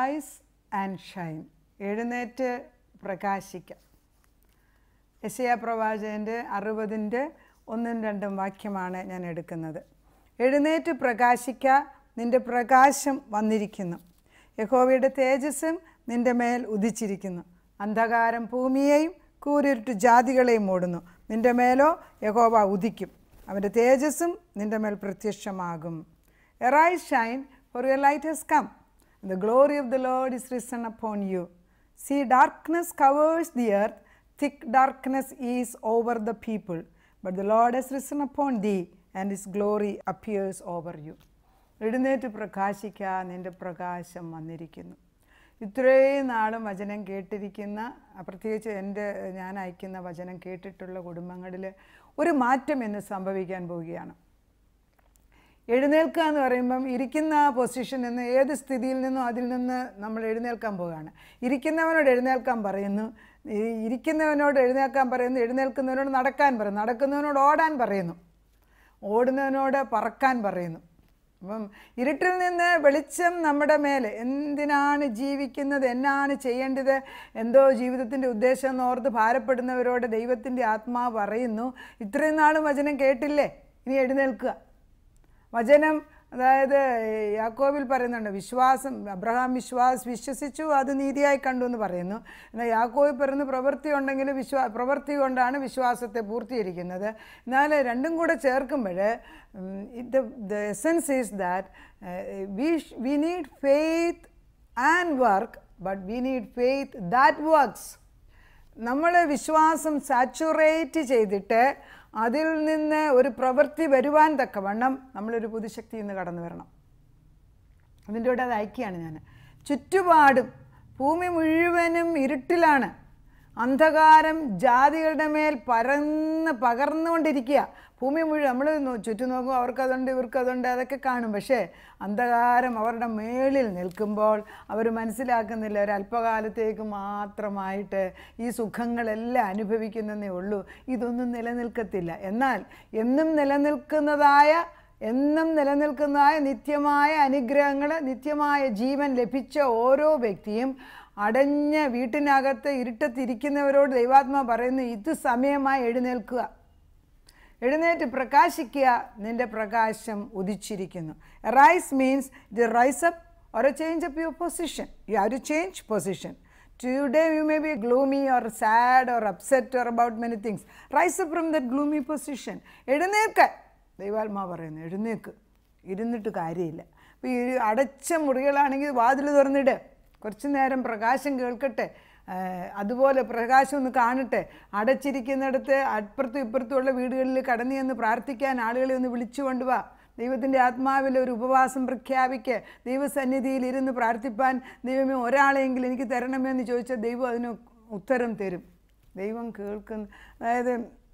Arise and shine എഴുന്നേറ്റ് പ്രകാശിക്കാം യശയ പ്രവാചകൻ്റെ അറുപതിൻ്റെ ഒന്നും രണ്ടും വാക്യമാണ് ഞാൻ എടുക്കുന്നത് എഴുന്നേറ്റ് പ്രകാശിക്ക നിന്റെ പ്രകാശം വന്നിരിക്കുന്നു യഹോവയുടെ തേജസ്സും നിന്റെ മേൽ ഉദിച്ചിരിക്കുന്നു അന്ധകാരം ഭൂമിയെയും കൂരിരുട്ട് ജാതികളെയും മൂടുന്നു നിന്റെ മേലോ യഹോവ ഉദിക്കും അവൻ്റെ തേജസ്സും നിന്റെ മേൽ പ്രത്യക്ഷമാകും arise shine for your light has come the glory of the Lord is risen upon you see darkness covers the earth thick darkness is over the people, but the Lord has risen upon thee, and his glory appears over you. എഴുന്നേറ്റ് പ്രകാശിക്കുക നിന്റെ പ്രകാശം വന്നിരിക്കുന്നു ഇത്രയും നാളും വചനം കേട്ടിരിക്കുന്ന പ്രത്യേകിച്ച് എൻ്റെ ഞാൻ അയക്കുന്ന വചനം കേട്ടിട്ടുള്ള കുടുംബങ്ങളിൽ ഒരു മാറ്റം എന്ന് സംഭവിക്കാൻ പോവുകയാണ് എഴുന്നേൽക്കുക എന്ന് പറയുമ്പം ഇരിക്കുന്ന പൊസിഷനിൽ നിന്ന് ഏത് സ്ഥിതിയിൽ നിന്നും അതിൽ നിന്ന് നമ്മൾ എഴുന്നേൽക്കാൻ പോവുകയാണ് ഇരിക്കുന്നവനോട് എഴുന്നേൽക്കാൻ പറയുന്നു ഈ ഇരിക്കുന്നവനോട് എഴുന്നേൽക്കാൻ പറയുന്നു എഴുന്നേൽക്കുന്നവനോട് നടക്കാൻ പറയുന്നു നടക്കുന്നവനോട് ഓടാൻ പറയുന്നു ഓടുന്നവനോട് പറക്കാൻ പറയുന്നു അപ്പം ഇരുട്ടിൽ നിന്ന് വെളിച്ചം നമ്മുടെ മേലെ എന്തിനാണ് ജീവിക്കുന്നത് എന്നാണ് ചെയ്യേണ്ടത് എന്തോ ജീവിതത്തിൻ്റെ ഉദ്ദേശം എന്ന് ഓർത്ത് ഭാരപ്പെടുന്നവരോട് ദൈവത്തിൻ്റെ ആത്മാവ് പറയുന്നു ഇത്രയും നാളും വചനം കേട്ടില്ലേ ഇനി എഴുന്നേൽക്കുക വചനം അതായത് യാക്കോബിൽ പറയുന്നുണ്ട് വിശ്വാസം അബ്രഹാം വിശ്വാസ് വിശ്വസിച്ചു അത് നീതിയായി കണ്ടു എന്ന് പറയുന്നു എന്നാൽ യാക്കോബിൽ പറയുന്ന പ്രവൃത്തി ഉണ്ടെങ്കിൽ വിശ്വാ പ്രവൃത്തി കൊണ്ടാണ് വിശ്വാസത്തെ പൂർത്തീകരിക്കുന്നത് എന്നാൽ രണ്ടും കൂടെ ചേർക്കുമ്പോൾ the the essence is that we we need faith and work but we need faith that works നമ്മൾ വിശ്വാസം സാച്ചുറേറ്റ് ചെയ്തിട്ട് അതിൽ നിന്ന് ഒരു പ്രവൃത്തി വരുവാൻ തക്കവണ്ണം നമ്മളൊരു പുതുശക്തി ഇന്ന് കടന്നു വരണം അതിൻ്റെ കൂടെ അത് അയക്കുകയാണ് ഞാൻ ചുറ്റുപാടും ഭൂമി മുഴുവനും ഇരുട്ടിലാണ് അന്ധകാരം ജാതികളുടെ മേൽ പരന്ന് പകർന്നുകൊണ്ടിരിക്കുക ഭൂമി മുഴുവൻ നമ്മൾ ചുറ്റും നോക്കും അവർക്കതുണ്ട് ഇവർക്കതുണ്ട് അതൊക്കെ കാണും പക്ഷേ അന്ധകാരം അവരുടെ മേളിൽ നിൽക്കുമ്പോൾ അവർ മനസ്സിലാക്കുന്നില്ല ഒരു അല്പകാലത്തേക്ക് മാത്രമായിട്ട് ഈ സുഖങ്ങളെല്ലാം അനുഭവിക്കുന്നതേ ഉള്ളൂ ഇതൊന്നും നിലനിൽക്കത്തില്ല എന്നാൽ എന്നും നിലനിൽക്കുന്നതായ എന്നും നിലനിൽക്കുന്നതായ നിത്യമായ അനുഗ്രഹങ്ങൾ നിത്യമായ ജീവൻ ലഭിച്ച ഓരോ വ്യക്തിയും അടഞ്ഞ വീട്ടിനകത്ത് ഇരുട്ടത്തിരിക്കുന്നവരോട് ദൈവാത്മാ പറയുന്നു ഇത് സമയമായി എഴുന്നേൽക്കുക എഴുന്നേറ്റ് പ്രകാശിക്കുക നിന്റെ പ്രകാശം ഉദിച്ചിരിക്കുന്നു rise means the rise up or a change up your position you have to change position today you may be gloomy or sad or upset or about many things rise up from that gloomy position എഴുന്നേൽക്കാൻ ദൈവാത്മാ പറയുന്നു എഴുന്നേക്ക് ഇരുന്നിട്ട് കാര്യമില്ല അപ്പോൾ ഈ അടച്ച മുറികളാണെങ്കിൽ വാതിൽ തുറന്നിട് കുറച്ച് നേരം പ്രകാശം കേൾക്കട്ടെ ഏഹ് അതുപോലെ പ്രകാശം ഒന്ന് കാണട്ടെ അടച്ചിരിക്കുന്നിടത്ത് അപ്പുറത്തും ഇപ്പുറത്തുമുള്ള വീടുകളിൽ കടന്നു ചെന്ന് പ്രാർത്ഥിക്കാൻ ആളുകളെ ഒന്ന് വിളിച്ചു കൊണ്ടുവാ ദൈവത്തിൻ്റെ ആത്മാവിൽ ഒരു ഉപവാസം പ്രഖ്യാപിക്ക് ദൈവസന്നിധിയിൽ ഇരുന്ന് പ്രാർത്ഥിപ്പാൻ ദൈവമേ ഒരാളെയെങ്കിലും എനിക്ക് തരണമെന്ന് ചോദിച്ചാൽ ദൈവം അതിന് ഉത്തരം തരും ദൈവം കേൾക്കുന്ന അതായത്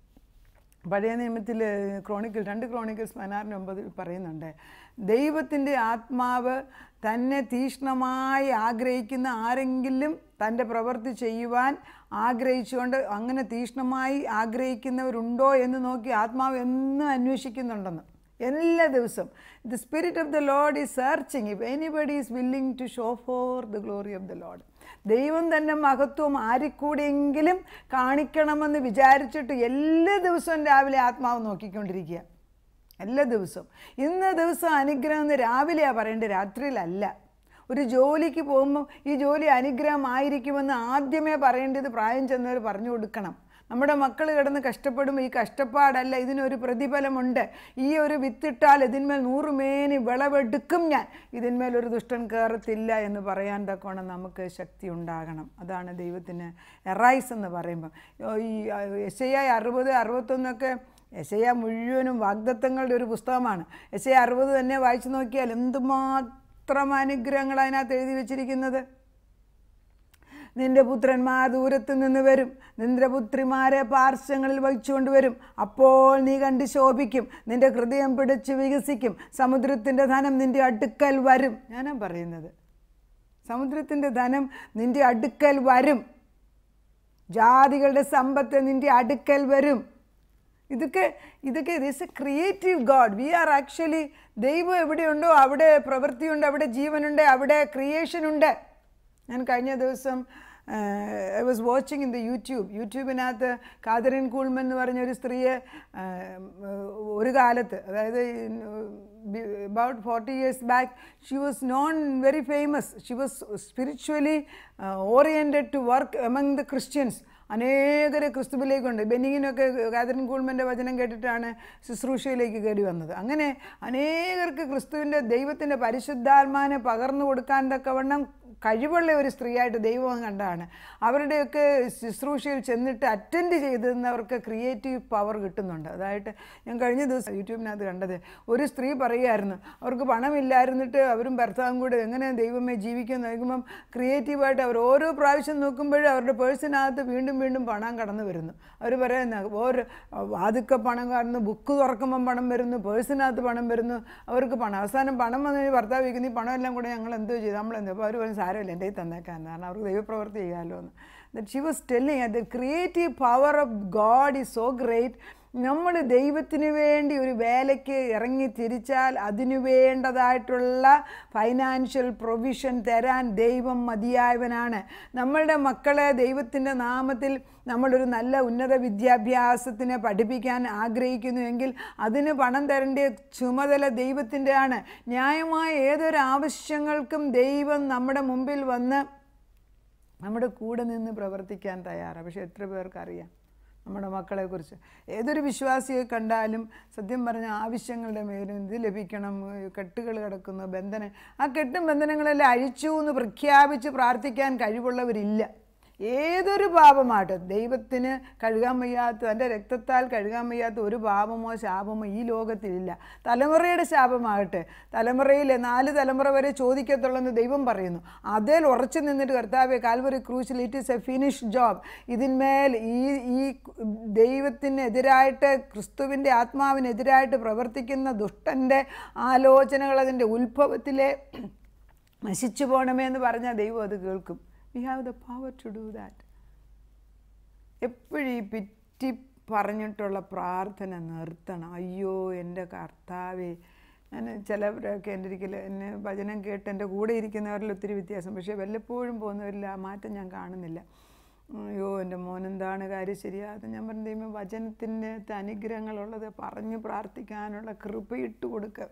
പഴയ നിയമത്തിൽ ക്രോണിക്കിൾ രണ്ട് ക്രോണിക്കിൾസ് പതിനാറിന് ഒമ്പതിൽ പറയുന്നുണ്ട് ദൈവത്തിൻ്റെ ആത്മാവ് തന്നെ തീഷ്ണമായി ആഗ്രഹിക്കുന്ന ആരെങ്കിലും തൻ്റെ പ്രവൃത്തി ചെയ്യുവാൻ ആഗ്രഹിച്ചുകൊണ്ട് അങ്ങനെ തീഷ്ണമായി ആഗ്രഹിക്കുന്നവരുണ്ടോ എന്ന് നോക്കി ആത്മാവ് എന്നും അന്വേഷിക്കുന്നുണ്ടെന്ന് എല്ലാ ദിവസവും the spirit of the Lord is searching if anybody is willing to show for the glory of the Lord ദൈവം തന്നെ മഹത്വം ആരിക്കൂടെയെങ്കിലും കാണിക്കണമെന്ന് വിചാരിച്ചിട്ട് എല്ലാ ദിവസവും രാവിലെ ആത്മാവ് നോക്കിക്കൊണ്ടിരിക്കുക എല്ലാ ദിവസവും ഇന്ന ദിവസം അനുഗ്രഹം എന്ന് രാവിലെയാണ് പറയേണ്ടത് രാത്രിയിലല്ല ഒരു ജോലിക്ക് പോകുമ്പോൾ ഈ ജോലി അനുഗ്രഹമായിരിക്കുമെന്ന് ആദ്യമേ പറയേണ്ടത് പ്രായം ചെന്നവർ പറഞ്ഞു കൊടുക്കണം നമ്മുടെ മക്കൾ കിടന്ന് കഷ്ടപ്പെടുമ്പോൾ ഈ കഷ്ടപ്പാടല്ല ഇതിനൊരു പ്രതിഫലമുണ്ട് ഈ ഒരു വിത്തിട്ടാൽ ഇതിന്മേൽ നൂറുമേനി വിളവെടുക്കും ഞാൻ ഇതിന്മേൽ ഒരു ദുഷ്ടൻ കയറത്തില്ല എന്ന് പറയാൻ തക്കോണം നമുക്ക് ശക്തി ഉണ്ടാകണം അതാണ് ദൈവത്തിന് എറൈസ് എന്ന് പറയുമ്പം ഈ എസ് ഐ അറുപത് അറുപത്തൊന്നൊക്കെ എസ് ഐ മുഴുവനും വാഗ്ദത്തങ്ങളുടെ ഒരു പുസ്തകമാണ് എസ് ഐ അറുപത് തന്നെ വായിച്ചു നോക്കിയാൽ എന്തുമാത്രം അനുഗ്രഹങ്ങൾ അതിനകത്ത് എഴുതി വെച്ചിരിക്കുന്നത് നിന്റെ പുത്രന്മാർ ദൂരത്ത് നിന്ന് വരും നിന്റെ പുത്രിമാരെ പാർശ്വങ്ങളിൽ വഹിച്ചുകൊണ്ട് വരും അപ്പോൾ നീ കണ്ട് ശോഭിക്കും നിന്റെ ഹൃദയം പിടിച്ച് വികസിക്കും സമുദ്രത്തിൻ്റെ ധനം നിന്റെ അടുക്കൽ വരും ഞാനാ പറയുന്നത് സമുദ്രത്തിൻ്റെ ധനം നിന്റെ അടുക്കൽ വരും ജാതികളുടെ സമ്പത്ത് നിന്റെ അടുക്കൽ വരും ഇതൊക്കെ ഇതൊക്കെ this a creative God we are actually ദൈവം എവിടെയുണ്ടോ അവിടെ പ്രവൃത്തിയുണ്ട് അവിടെ ജീവനുണ്ട് അവിടെ ക്രിയേഷൻ ഉണ്ട് ഞാൻ കഴിഞ്ഞ ദിവസം I was watching in the YouTube യൂട്യൂബിനകത്ത് കാതറിൻ കൂൾമൻ എന്ന് പറഞ്ഞ ഒരു സ്ത്രീയെ ആ, ഒരു കാലത്ത് അതായത് about forty years back she was known very famous she was spiritually oriented to work among the Christians അനേകരെ ക്രിസ്തുവിലേക്കുണ്ട് ബെന്നിങ്ങിനൊക്കെ കാതറിൻ കൂൾമൻ്റെ വചനം കേട്ടിട്ടാണ് ശുശ്രൂഷയിലേക്ക് കയറി വന്നത് അങ്ങനെ അനേകർക്ക് ക്രിസ്തുവിൻ്റെ ദൈവത്തിൻ്റെ പരിശുദ്ധാത്മാനെ പകർന്നു കൊടുക്കാൻ തക്കവണ്ണം കഴിവുള്ള ഒരു സ്ത്രീയായിട്ട് ദൈവം കണ്ടാണ് അവരുടെയൊക്കെ ശുശ്രൂഷയിൽ ചെന്നിട്ട് അറ്റൻഡ് ചെയ്തിരുന്നവർക്ക് ക്രിയേറ്റീവ് പവർ കിട്ടുന്നുണ്ട് അതായിട്ട് ഞാൻ കഴിഞ്ഞ ദിവസം യൂട്യൂബിനകത്ത് കണ്ടത് ഒരു സ്ത്രീ പറയുമായിരുന്നു അവർക്ക് പണമില്ലായിരുന്നിട്ട് അവരും ഭർത്താവും കൂടെ എങ്ങനെ ദൈവമേ ജീവിക്കാൻ നോക്കുമ്പം ക്രിയേറ്റീവായിട്ട് അവർ ഓരോ പ്രാവശ്യം നോക്കുമ്പോഴും അവരുടെ പേഴ്സിനകത്ത് വീണ്ടും വീണ്ടും പണം കടന്നു വരുന്നു അവർ പറയുന്ന ഓരോ വാതുക്ക പണം കാണുന്നു ബുക്ക് തുറക്കുമ്പം പണം വരുന്നു പേഴ്സിനകത്ത് പണം വരുന്നു അവർക്ക് പണം അവസാനം പണം വന്നു കഴിഞ്ഞ് ഭർത്താവ് ചോദിക്കുന്നു ഈ പണം എല്ലാം കൂടെ ഞങ്ങൾ എന്തോ ചെയ്തു നമ്മളെന്തോ അപ്പോൾ അവർ പറഞ്ഞു സാരമില്ല എൻ്റെ കയ്യിൽ തന്നേക്കാൻ കാരണം അവർക്ക് ദൈവപ്രവൃത്തി ചെയ്യാമല്ലോ എന്ന് that she was telling the creative power of God is so great നമ്മൾ ദൈവത്തിന് വേണ്ടി ഒരു വേലയ്ക്ക് ഇറങ്ങി തിരിച്ചാൽ അതിനു വേണ്ടതായിട്ടുള്ള ഫൈനാൻഷ്യൽ പ്രൊവിഷൻ തരാൻ ദൈവം മതിയായവനാണ് നമ്മളുടെ മക്കളെ ദൈവത്തിൻ്റെ നാമത്തിൽ നമ്മളൊരു നല്ല ഉന്നത വിദ്യാഭ്യാസത്തിന് പഠിപ്പിക്കാൻ ആഗ്രഹിക്കുന്നുവെങ്കിൽ അതിന് പണം തരേണ്ട ചുമതല ദൈവത്തിൻ്റെ ആണ് ന്യായമായ ഏതൊരു ആവശ്യങ്ങൾക്കും ദൈവം നമ്മുടെ മുമ്പിൽ വന്ന് നമ്മുടെ കൂടെ നിന്ന് പ്രവർത്തിക്കാൻ തയ്യാറാണ് പക്ഷെ എത്ര പേർക്കറിയാം നമ്മുടെ മക്കളെക്കുറിച്ച് ഏതൊരു വിശ്വാസിയെ കണ്ടാലും സത്യം പറഞ്ഞ ആവശ്യങ്ങളുടെ മേലും ഇത് ലഭിക്കണം കെട്ടുകൾ കിടക്കുന്നു ബന്ധനം ആ കെട്ടും ബന്ധനങ്ങളെല്ലാം അഴിച്ചു എന്ന് പ്രഖ്യാപിച്ച് പ്രാർത്ഥിക്കാൻ കഴിവുള്ളവരില്ല ഏതൊരു പാപമാട്ടെ ദൈവത്തിന് കഴുകാൻ വയ്യാത്ത തൻ്റെ രക്തത്താൽ കഴുകാൻ വയ്യാത്ത ഒരു പാപമോ ശാപമോ ഈ ലോകത്തിലില്ല തലമുറയുടെ ശാപമാകട്ടെ തലമുറയിലെ നാല് തലമുറ വരെ ചോദിക്കത്തുള്ളെന്ന് ദൈവം പറയുന്നു അതിൽ ഉറച്ചു നിന്നിട്ട് കർത്താവെ കാൽവറി ക്രൂസിൽ it is a finish job ഇതിന്മേൽ ഈ ഈ ദൈവത്തിനെതിരായിട്ട് ക്രിസ്തുവിൻ്റെ ആത്മാവിനെതിരായിട്ട് പ്രവർത്തിക്കുന്ന ദുഷ്ടൻ്റെ ആലോചനകൾ അതിൻ്റെ ഉത്ഭവത്തിലെ നശിച്ചു പോകണമേ എന്ന് പറഞ്ഞാൽ ദൈവം അത് കേൾക്കും we have the power to do that എപ്പോഴും ഈ പിറ്റി പറഞ്ഞിട്ടുള്ള പ്രാർത്ഥന നിർത്തണം അയ്യോ എൻ്റെ കർത്താവേ ഞാൻ ചിലവരൊക്കെ എൻ്റെ ഒരിക്കൽ എന്നെ ഭജനം കേട്ട് എൻ്റെ കൂടെ ഇരിക്കുന്നവരിൽ ഒത്തിരി വ്യത്യാസം പക്ഷേ വല്ലപ്പോഴും പോകുന്നവരിൽ ആ മാറ്റം ഞാൻ കാണുന്നില്ല അയ്യോ എൻ്റെ മോനെന്താണ് കാര്യം ശരിയാതെ ഞാൻ പറഞ്ഞ ദൈവം വചനത്തിൻ്റെ അനുഗ്രഹങ്ങളുള്ളത് പറഞ്ഞ് പ്രാർത്ഥിക്കാനുള്ള കൃപ ഇട്ട് കൊടുക്കുക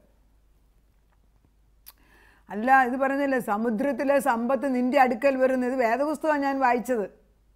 അല്ല ഇത് പറഞ്ഞില്ലേ സമുദ്രത്തിലെ സമ്പത്ത് നിന്റെ അടുക്കൽ വരുന്നത് ഇത് വേദപുസ്തകമാണ് ഞാൻ വായിച്ചത്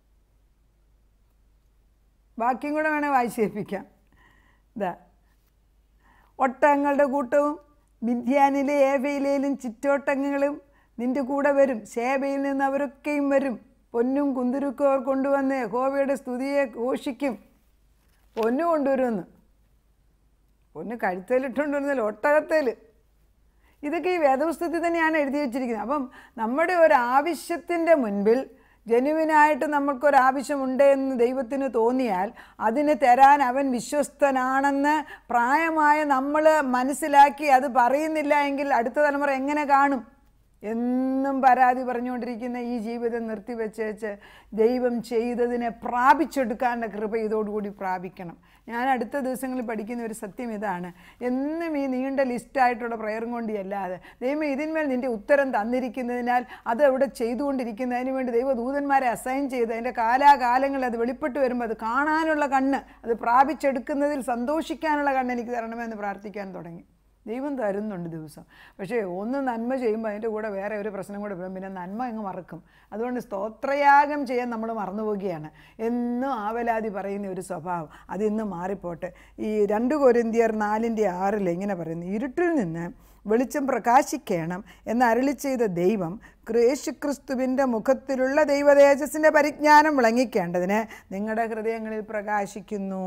ബാക്കിയും കൂടെ വേണേൽ വായിച്ച് കേൾപ്പിക്കാം ഇതാ ഒട്ടകങ്ങളുടെ കൂട്ടവും മിഥ്യാനിലെ ഏവയിലേലും ചിറ്റോട്ടങ്ങളും നിന്റെ കൂടെ വരും ശേബയിൽ നിന്ന് അവരൊക്കെയും വരും പൊന്നും കുന്തുരുക്കും അവർ കൊണ്ടുവന്ന് യഹോവയുടെ സ്തുതിയെ ഘോഷിക്കും പൊന്നു കൊണ്ടുവരുമെന്ന് പൊന്ന് കഴുത്തേലിട്ടുകൊണ്ടുവരുന്നില്ല ഒട്ടകത്തേൽ ഇതൊക്കെ ഈ വേദപുസ്തകത്തിൽ തന്നെയാണ് എഴുതി വച്ചിരിക്കുന്നത് അപ്പം നമ്മുടെ ഒരു ആവശ്യത്തിൻ്റെ മുൻപിൽ ജനുവിനായിട്ട് നമ്മൾക്കൊരാവശ്യമുണ്ട് എന്ന് ദൈവത്തിന് തോന്നിയാൽ അതിന് തരാൻ അവൻ വിശ്വസ്തനാണെന്ന് പ്രായമായ നമ്മൾ മനസ്സിലാക്കി അത് പറയുന്നില്ല എങ്കിൽ അടുത്ത തലമുറ എങ്ങനെ കാണും എന്നും പരാതി പറഞ്ഞുകൊണ്ടിരിക്കുന്ന ഈ ജീവിതം നിർത്തിവെച്ചേച്ച് ദൈവം ചെയ്തതിനെ പ്രാപിച്ചെടുക്കാനുള്ള കൃപ ഇതോടുകൂടി പ്രാപിക്കണം ഞാൻ അടുത്ത ദിവസങ്ങളിൽ പഠിക്കുന്ന ഒരു സത്യം ഇതാണ് എന്നും ഈ നീണ്ട ലിസ്റ്റായിട്ടുള്ള പ്രയറും കൊണ്ട് അല്ലാതെ ദൈവം ഇതിന്മേൽ നിൻ്റെ ഉത്തരം തന്നിരിക്കുന്നതിനാൽ അത് അവിടെ ചെയ്തുകൊണ്ടിരിക്കുന്നതിന് വേണ്ടി ദൈവദൂതന്മാരെ അസൈൻ ചെയ്ത് അതിൻ്റെ കാലാകാലങ്ങളിൽ അത് വെളിപ്പെട്ട് വരുമ്പോൾ അത് കാണാനുള്ള കണ്ണ് അത് പ്രാപിച്ചെടുക്കുന്നതിൽ സന്തോഷിക്കാനുള്ള കണ്ണ് എനിക്ക് തരണമെന്ന് പ്രാർത്ഥിക്കാൻ തുടങ്ങി ദൈവം തരുന്നുണ്ട് ദിവസം പക്ഷേ ഒന്ന് നന്മ ചെയ്യുമ്പോൾ അതിൻ്റെ കൂടെ വേറെ ഒരു പ്രശ്നം കൂടെ വരും പിന്നെ നന്മ അങ്ങ് മറക്കും അതുകൊണ്ട് സ്തോത്രയാഗം ചെയ്യാൻ നമ്മൾ മറന്നുപോവുകയാണ് എന്നും ആവലാതി പറയുന്ന ഒരു സ്വഭാവം അതിന്ന് മാറിപ്പോട്ടെ ഈ രണ്ട് കൊരിന്തിയർ നാലിൻ്റെ ആറിൽ ഇങ്ങനെ പറയുന്നു ഇരുട്ടിൽ നിന്ന് വെളിച്ചം പ്രകാശിക്കണം എന്ന് അരളി ചെയ്ത ദൈവം യേശുക്രിസ്തുവിൻ്റെ മുഖത്തിലുള്ള ദൈവതേജസ്സിൻ്റെ പരിജ്ഞാനം വിളങ്ങിക്കേണ്ടതിന് നിങ്ങളുടെ ഹൃദയങ്ങളിൽ പ്രകാശിക്കുന്നു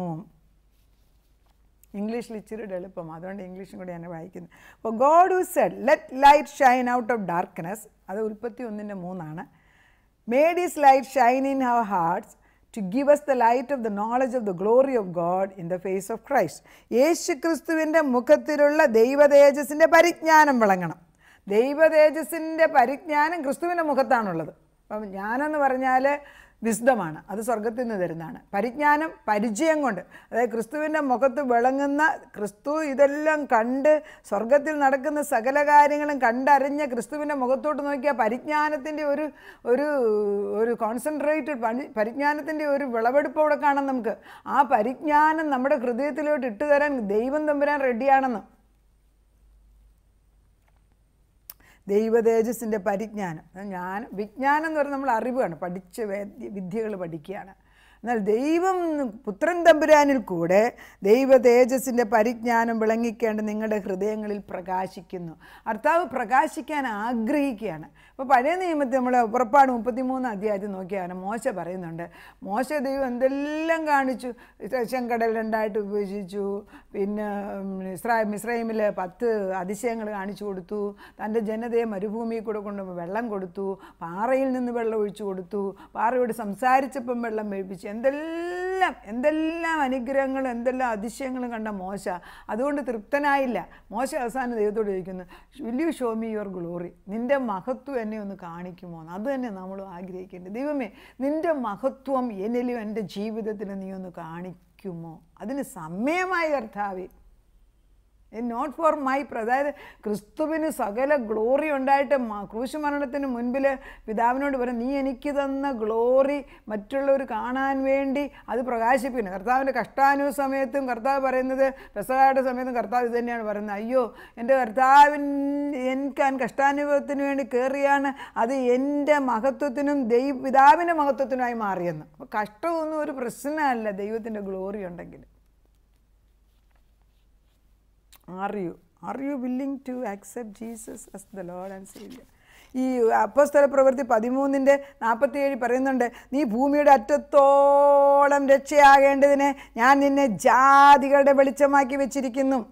ഇംഗ്ലീഷിൽ ഇച്ചിരി എളുപ്പം അതുകൊണ്ട് ഇംഗ്ലീഷും കൂടി ഞാൻ വായിക്കുന്നത് അപ്പോൾ God who said let light shine out of darkness അത് ഉൽപ്പത്തി ഒന്നിൻ്റെ മൂന്നാണ് made is light shine in our hearts to give us the light of the knowledge of the glory of God in the face of Christ യേശു ക്രിസ്തുവിൻ്റെ മുഖത്തിലുള്ള ദൈവതേജസ്സിൻ്റെ പരിജ്ഞാനം വിളങ്ങണം ദൈവതേജസ്സിൻ്റെ പരിജ്ഞാനം ക്രിസ്തുവിൻ്റെ മുഖത്താണുള്ളത് അപ്പം ഞാനെന്ന് പറഞ്ഞാൽ വിശുദ്ധമാണ് അത് സ്വർഗത്തിൽ നിന്ന് തരുന്നതാണ് പരിജ്ഞാനം പരിചയം കൊണ്ട് അതായത് ക്രിസ്തുവിൻ്റെ മുഖത്ത് വിളങ്ങുന്ന ക്രിസ്തു ഇതെല്ലാം കണ്ട് സ്വർഗത്തിൽ നടക്കുന്ന സകല കാര്യങ്ങളും കണ്ടറിഞ്ഞ ക്രിസ്തുവിൻ്റെ മുഖത്തോട്ട് നോക്കിയാൽ പരിജ്ഞാനത്തിൻ്റെ ഒരു ഒരു ഒരു കോൺസെൻട്രേറ്റഡ് പണി പരിജ്ഞാനത്തിൻ്റെ ഒരു വിളവെടുപ്പ് അവിടെ കാണാം നമുക്ക് ആ പരിജ്ഞാനം നമ്മുടെ ഹൃദയത്തിലോട്ട് ഇട്ട് തരാൻ ദൈവം തമ്പുരാൻ റെഡിയാണെന്ന് ദൈവ തേജസ്സിൻ്റെ പരിജ്ഞാനം ഞാൻ വിജ്ഞാനം എന്ന് പറയുന്നത് നമ്മൾ അറിവാണ് പഠിച്ച വേദ്യ വിദ്യകൾ പഠിക്കുകയാണ് എന്നാൽ ദൈവം പുത്രൻ തമ്പുരാനിൽ കൂടെ ദൈവ തേജസ്സിൻ്റെ പരിജ്ഞാനം വിളങ്ങിക്കേണ്ട നിങ്ങളുടെ ഹൃദയങ്ങളിൽ പ്രകാശിക്കുന്നു ഭർത്താവ് പ്രകാശിക്കാൻ ആഗ്രഹിക്കുകയാണ് അപ്പോൾ പഴയ നിയമത്തിൽ നമ്മൾ പുറപ്പാട് മുപ്പത്തിമൂന്ന് അധ്യായത്തിൽ നോക്കിയാണ് മോശ പറയുന്നുണ്ട് മോശ ദൈവം എന്തെല്ലാം കാണിച്ചു ചെങ്കടൽ രണ്ടായിട്ട് വിഭജിച്ചു പിന്നെ ഇസ്രാ മിസ്രൈമിൽ പത്ത് അതിശയങ്ങൾ കാണിച്ചു കൊടുത്തു തൻ്റെ ജനതയെ മരുഭൂമിയിൽ കൂടെ കൊണ്ട് വെള്ളം കൊടുത്തു പാറയിൽ നിന്ന് വെള്ളം ഒഴിച്ചു കൊടുത്തു പാറയോട് സംസാരിച്ചപ്പം വെള്ളം മേടിപ്പിച്ചു എന്തെല്ലാം എന്തെല്ലാം അനുഗ്രഹങ്ങളും എന്തെല്ലാം അതിശയങ്ങളും കണ്ട മോശ അതുകൊണ്ട് തൃപ്തനായില്ല മോശ അവസാനം ദൈവത്തോട് ചോദിക്കുന്നു will you show me your glory നിൻ്റെ മഹത്വം എന്നെ ഒന്ന് കാണിക്കുമോ എന്ന് അത് തന്നെ നമ്മൾ ആഗ്രഹിക്കേണ്ടത് ദൈവമേ നിൻ്റെ മഹത്വം എന്നിലും എൻ്റെ ജീവിതത്തിൽ നീ ഒന്ന് കാണിക്കുമോ അതിന് സമയമായി കർത്താവേ നോട്ട് ഫോർ മൈ അതായത് ക്രിസ്തുവിന് സകല ഗ്ലോറി ഉണ്ടായിട്ട് മ- ക്രൂശ് മരണത്തിന് മുൻപിൽ പിതാവിനോട് പറയും നീ എനിക്ക് തന്ന ഗ്ലോറി മറ്റുള്ളവർ കാണാൻ വേണ്ടി അത് പ്രകാശിപ്പിക്കണം കർത്താവിൻ്റെ കഷ്ടാനുഭവ സമയത്തും കർത്താവ് പറയുന്നത് പെസകായുടെ സമയത്തും കർത്താവ് ഇത് തന്നെയാണ് പറയുന്നത് അയ്യോ എൻ്റെ കർത്താവിൻ എനിക്ക് കഷ്ടാനുഭവത്തിന് വേണ്ടി കയറിയാണ് അത് എൻ്റെ മഹത്വത്തിനും ദൈവ പിതാവിൻ്റെ മഹത്വത്തിനുമായി മാറിയെന്ന് അപ്പോൾ കഷ്ടമൊന്നും ഒരു പ്രശ്നമല്ല ദൈവത്തിൻ്റെ ഗ്ലോറി ഉണ്ടെങ്കിൽ are you are you willing to accept Jesus as the Lord and saviour ഈ അപ്പസ്തല പ്രവൃത്തി പതിമൂന്നിൻ്റെ നാൽപ്പത്തിയേഴ് പറയുന്നുണ്ട് നീ ഭൂമിയുടെ അറ്റത്തോളം രക്ഷയാകേണ്ടതിന് ഞാൻ നിന്നെ ജാതികളുടെ വെളിച്ചമാക്കി വെച്ചിരിക്കുന്നു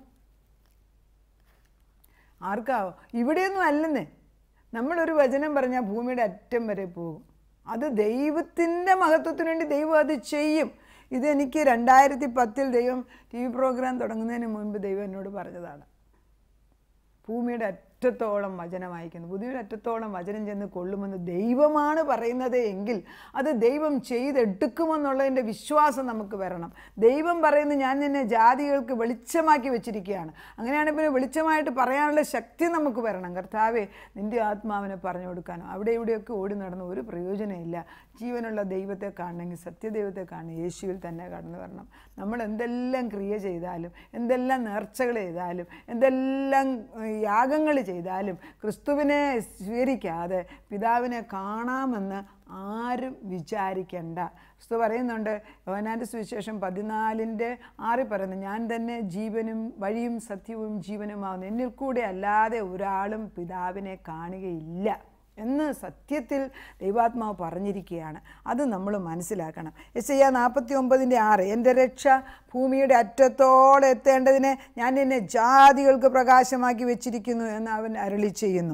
ആർക്കാവോ ഇവിടെയൊന്നും അല്ലെന്നേ നമ്മളൊരു വചനം പറഞ്ഞാൽ ഭൂമിയുടെ അറ്റം വരെ പോകും അത് ദൈവത്തിൻ്റെ മഹത്വത്തിന് വേണ്ടി ദൈവം അത് ചെയ്യും ഇതെനിക്ക് രണ്ടായിരത്തി പത്തിൽ ദൈവം ടി വി പ്രോഗ്രാം തുടങ്ങുന്നതിന് മുൻപ് ദൈവം എന്നോട് പറഞ്ഞതാണ് ഭൂമിയുടെ അറ്റത്തോളം വചനം അയക്കുന്നു ഭൂമിയുടെ അറ്റത്തോളം വചനം ചെന്ന് കൊള്ളുമെന്ന് ദൈവമാണ് പറയുന്നത് എങ്കിൽ അത് ദൈവം ചെയ്തെടുക്കുമെന്നുള്ളതിൻ്റെ വിശ്വാസം നമുക്ക് വരണം ദൈവം പറയുന്നത് ഞാൻ നിന്നെ ജാതികൾക്ക് വെളിച്ചമാക്കി വെച്ചിരിക്കുകയാണ് അങ്ങനെയാണ് പിന്നെ വെളിച്ചമായിട്ട് പറയാനുള്ള ശക്തി നമുക്ക് വരണം കർത്താവെ നിൻ്റെ ആത്മാവിനെ പറഞ്ഞു കൊടുക്കാനോ അവിടെ ഇവിടെയൊക്കെ ഓടി നടന്ന് ഒരു പ്രയോജനമില്ല ജീവനുള്ള ദൈവത്തെ കാണണമെങ്കിൽ സത്യദൈവത്തെ കാണണം യേശുവിൽ തന്നെ കടന്നു വരണം നമ്മൾ എന്തെല്ലാം ക്രിയ ചെയ്താലും എന്തെല്ലാം നേർച്ചകൾ ചെയ്താലും എന്തെല്ലാം ഏഹ്, യാഗങ്ങൾ ചെയ്താലും ക്രിസ്തുവിനെ സ്വീകരിക്കാതെ പിതാവിനെ കാണാമെന്ന് ആരും വിചാരിക്കണ്ട ക്രിസ്തു പറയുന്നുണ്ട് യോഹന്നാൻ്റെ സുവിശേഷം പതിനാലിൻ്റെ ആറിൽ പറയുന്നു ഞാൻ തന്നെ ജീവനും വഴിയും സത്യവും ജീവനുമാകുന്നു എന്നിൽ കൂടെ അല്ലാതെ ഒരാളും പിതാവിനെ കാണുകയില്ല എന്ന് സത്യത്തിൽ ദൈവാത്മാവ് പറഞ്ഞിരിക്കുകയാണ് അത് നമ്മൾ മനസ്സിലാക്കണം എസ് ഐ നാൽപ്പത്തി ഒമ്പതിൻ്റെ ആറ് എൻ്റെ രക്ഷ ഭൂമിയുടെ അറ്റത്തോടെ എത്തേണ്ടതിന് ഞാൻ എന്നെ ജാതികൾക്ക് പ്രകാശമാക്കി വെച്ചിരിക്കുന്നു എന്ന് അവൻ അരളി ചെയ്യുന്നു